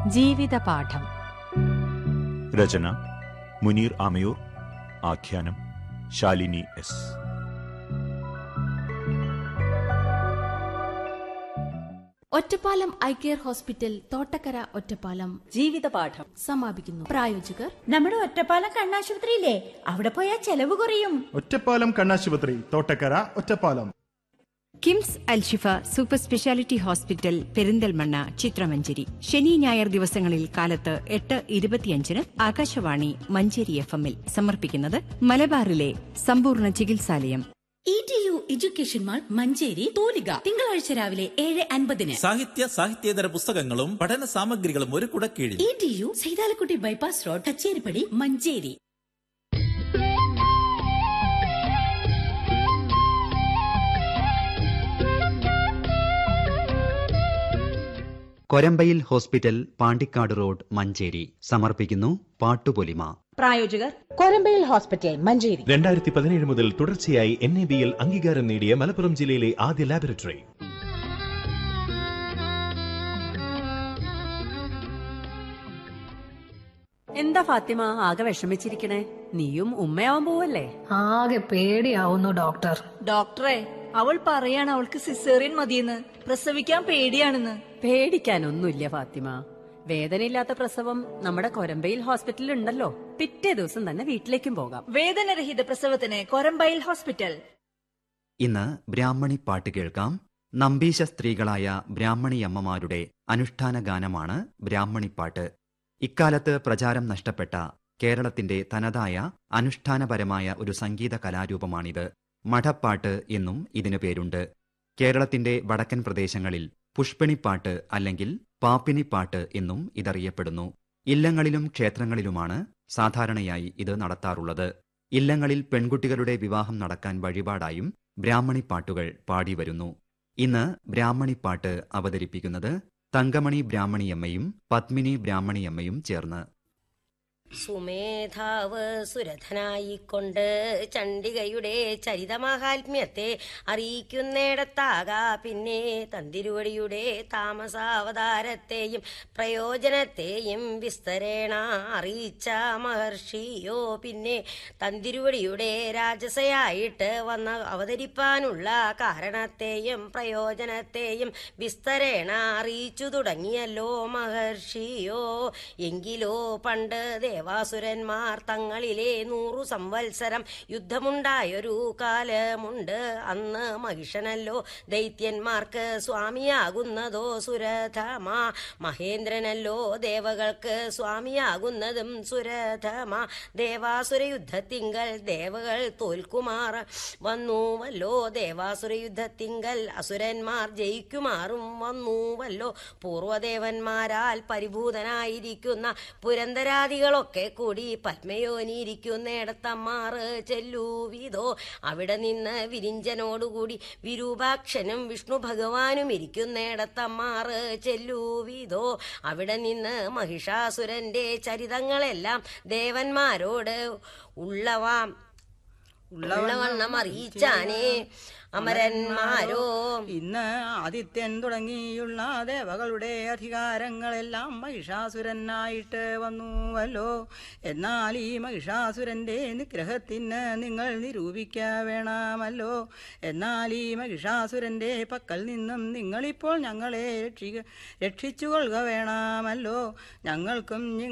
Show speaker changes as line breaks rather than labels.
ജീവിതപാഠം
രചന മുനീർ ആമയൂർ ആഖ്യാനം Shalini S
Ottapalam eye care hospital Thottakkara Ottapalam
ജീവിതപാഠം
സമാപിക്കുന്നു പ്രായോജകർ
നമ്മുടെ ഒറ്റപ്പാലം കണ്ണാശുപത്രിയില്ലേ അവിടെ പോയാൽ ചെലവ് കുറയും
ഒറ്റപ്പാലം കണ്ണാശുപത്രി Thottakkara Ottapalam
KIMS Alshifa super speciality hospital Perinthalmanna ചിത്രമഞ്ചേരി ശനി ഞായർ ദിവസങ്ങളിൽ കാലത്ത് എട്ട് ഇരുപത്തിയഞ്ചിന് ആകാശവാണി മഞ്ചേരി എഫ് എമ്മിൽ സമർപ്പിക്കുന്നത് മലബാറിലെ സമ്പൂർണ്ണ ചികിത്സാലയം
E T U education mall Manjeri തൂലിക തിങ്കളാഴ്ച രാവിലെ ഏഴ് അൻപതിന്
സാഹിത്യ സാഹിത്യേതര പുസ്തകങ്ങളും പഠന സാമഗ്രികളും ഒരു കുടക്കീഴിൽ
E T U Saithalakutty bypass road Kacheripady Manjeri
Korambayil hospital Pandikkad road Manjeri സമർപ്പിക്കുന്നു പാട്ടുപൊലിമ
പ്രായോജകർ
കൊരമ്പയിൽ ഹോസ്പിറ്റൽ മഞ്ചേരി
രണ്ടായിരത്തി പതിനേഴ് മുതൽ തുടർച്ചയായി എൻ എ ബിയിൽ അംഗീകാരം നേടിയ മലപ്പുറം ജില്ലയിലെ ആദ്യ ലാബറട്ടറി
എന്താ ഫാത്തിമ ആകെ വിഷമിച്ചിരിക്കണേ നീയും ഉമ്മയാവാൻ പോവല്ലേ
ആകെ പേടിയാവുന്നു ഡോക്ടർ
ഡോക്ടറെ അവൾ പറയാണ് അവൾക്ക് സിസേറിയൻ മതിയെന്ന് പ്രസവിക്കാൻ പേടിയാണെന്ന്
പേടിക്കാനൊന്നുമില്ല ഫാത്തിമ വേദനയില്ലാത്ത പ്രസവം നമ്മുടെ കൊരമ്പയിൽ ഹോസ്പിറ്റലിൽ ഉണ്ടല്ലോ പിറ്റേ ദിവസം തന്നെ വീട്ടിലേക്കും പോകാം
വേദനരഹിത പ്രസവത്തിന് കൊരമ്പയിൽ ഹോസ്പിറ്റൽ
ഇന്ന് ബ്രാഹ്മണി പാട്ട് കേൾക്കാം നമ്പീശ സ്ത്രീകളായ ബ്രാഹ്മണിയമ്മമാരുടെ അനുഷ്ഠാന ഗാനമാണ് ബ്രാഹ്മണിപ്പാട്ട് ഇക്കാലത്ത് പ്രചാരം നഷ്ടപ്പെട്ട കേരളത്തിന്റെ തനതായ അനുഷ്ഠാനപരമായ ഒരു സംഗീത കലാരൂപമാണിത് മഠപ്പാട്ട് എന്നും ഇതിനു പേരുണ്ട് കേരളത്തിന്റെ വടക്കൻ പ്രദേശങ്ങളിൽ പുഷ്പിണിപ്പാട്ട് അല്ലെങ്കിൽ പാപ്പിനിപ്പാട്ട് എന്നും ഇതറിയപ്പെടുന്നു ഇല്ലങ്ങളിലും ക്ഷേത്രങ്ങളിലുമാണ് സാധാരണയായി ഇത് നടത്താറുള്ളത് ഇല്ലങ്ങളിൽ പെൺകുട്ടികളുടെ വിവാഹം നടക്കാൻ വഴിപാടായും ബ്രാഹ്മണിപ്പാട്ടുകൾ പാടിവരുന്നു ഇന്ന് ബ്രാഹ്മണിപ്പാട്ട് അവതരിപ്പിക്കുന്നത് തങ്കമണി ബ്രാഹ്മണിയമ്മയും പത്മിനി ബ്രാഹ്മണിയമ്മയും ചേർന്ന്
സുമേധാവ് സുരഥനായിക്കൊണ്ട് ചണ്ഡികയുടെ ചരിതമഹാത്മ്യത്തെ അറിയിക്കുന്നിടത്താക പിന്നെ തന്തിരുവടിയുടെ താമസാവതാരത്തെയും പ്രയോജനത്തെയും വിസ്തരേണ അറിയിച്ച മഹർഷിയോ പിന്നെ തന്തിരുവടിയുടെ രാജസയായിട്ട് വന്ന അവതരിപ്പാനുള്ള കാരണത്തെയും പ്രയോജനത്തെയും വിസ്തരേണ അറിയിച്ചു തുടങ്ങിയല്ലോ മഹർഷിയോ എങ്കിലോ പണ്ട് ദേവാസുരന്മാർ തങ്ങളിലെ നൂറു സംവത്സരം യുദ്ധമുണ്ടായൊരു കാലമുണ്ട് അന്ന് മഹിഷനല്ലോ ദൈത്യന്മാർക്ക് സ്വാമിയാകുന്നതോ സുരഥമാ മഹേന്ദ്രനല്ലോ ദേവകൾക്ക് സ്വാമിയാകുന്നതും സുരഥമാ ദേവാസുര യുദ്ധത്തിങ്കൽ ദേവകൾ തോൽക്കുമാർ വന്നുവല്ലോ ദേവാസുര യുദ്ധത്തിങ്കൽ അസുരന്മാർ ജയിക്കുമാറും വന്നുവല്ലോ പൂർവദേവന്മാരാൽ പരിഭൂതനായിരിക്കുന്ന പുരന്തരാദികളൊക്കെ കൂടി പത്മയോനിയിരിക്കുന്നിടത്തമ്മാറ് ചെല്ലൂവിതോ അവിടെ നിന്ന് വിരിഞ്ചനോടുകൂടി വിരൂപാക്ഷനും വിഷ്ണു ഭഗവാനും ഇരിക്കുന്നിടത്തമ്മാറ് ചെല്ലൂവിതോ അവിടെ നിന്ന് മഹിഷാസുരന്റെ ചരിതങ്ങളെല്ലാം ദേവന്മാരോട് ഉള്ളവാം ഉള്ളവണ്ണം അറിയിച്ചാനേ അമരന്മാരോ
ഇന്ന് ആദിത്യൻ തുടങ്ങിയുള്ള ദേവകളുടെ അധികാരങ്ങളെല്ലാം മഹിഷാസുരനായിട്ട് വന്നുവല്ലോ എന്നാൽ ഈ മഹിഷാസുരന്റെ നിഗ്രഹത്തിന് നിങ്ങൾ നിരൂപിക്ക വേണമല്ലോ എന്നാൽ ഈ മഹിഷാസുരന്റെ പക്കൽ നിന്നും നിങ്ങളിപ്പോൾ ഞങ്ങളെ രക്ഷിക്ക രക്ഷിച്ചുകൊള്ളുക വേണമല്ലോ ഞങ്ങൾക്കും